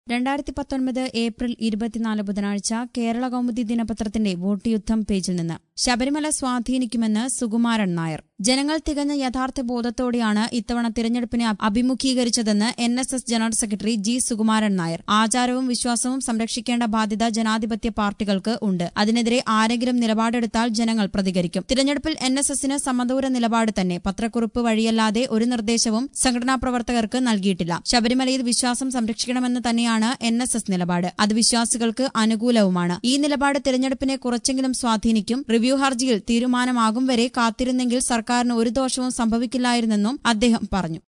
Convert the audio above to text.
രണ്ടായിരത്തി പത്തൊൻപത് ഏപ്രിൽ ഇരുപത്തിനാല് ബുധനാഴ്ച കേരള കൗമുദി ദിനപത്രത്തിന്റെ വോട്ട് യുദ്ധം പേജിൽ നിന്ന് ശബരിമല സ്വാധീനിക്കുമെന്ന് സുകുമാരൻ നായർ ജനങ്ങൾ തികഞ്ഞ യഥാർത്ഥ ബോധത്തോടെയാണ് ഇത്തവണ തിരഞ്ഞെടുപ്പിനെ അഭി- അഭിമുഖീകരിച്ചതെന്ന് N S S general secretary G Sukumaran Nair ആചാരവും വിശ്വാസവും സംരക്ഷിക്കേണ്ട ബാധ്യത ജനാധിപത്യ പാർട്ടികൾക്ക് ഉണ്ട് അതിനെതിരെ ആരെങ്കിലും നിലപാടെടുത്താൽ ജനങ്ങൾ പ്രതികരിക്കും തിരഞ്ഞെടുപ്പിൽ എൻ എസ് എസിന് സമദൂര നിലപാട് തന്നെ പത്രക്കുറിപ്പ് വഴിയല്ലാതെ ഒരു നിർദ്ദേശവും സംഘടനാ പ്രവർത്തകർക്ക് നൽകിയിട്ടില്ല ശബരിമലയിൽ വിശ്വാസം സംരക്ഷിക്കണമെന്ന് തന്നെയാണ് എൻ എസ് എസ് നിലപാട് അത് വിശ്വാസികൾക്ക് അനുകൂലവുമാണ് ഈ നിലപാട് തിരഞ്ഞെടുപ്പിനെ കുറച്ചെങ്കിലും സ്വാധീനിക്കും റിവ്യൂ ഹർജിയിൽ തീരുമാനമാകും വരെ കാത്തിരുന്നെങ്കിൽ സർക്കാരിന് ഒരു ദോഷവും സംഭവിക്കില്ലായിരുന്നെന്നും അദ്ദേഹം പറഞ്ഞു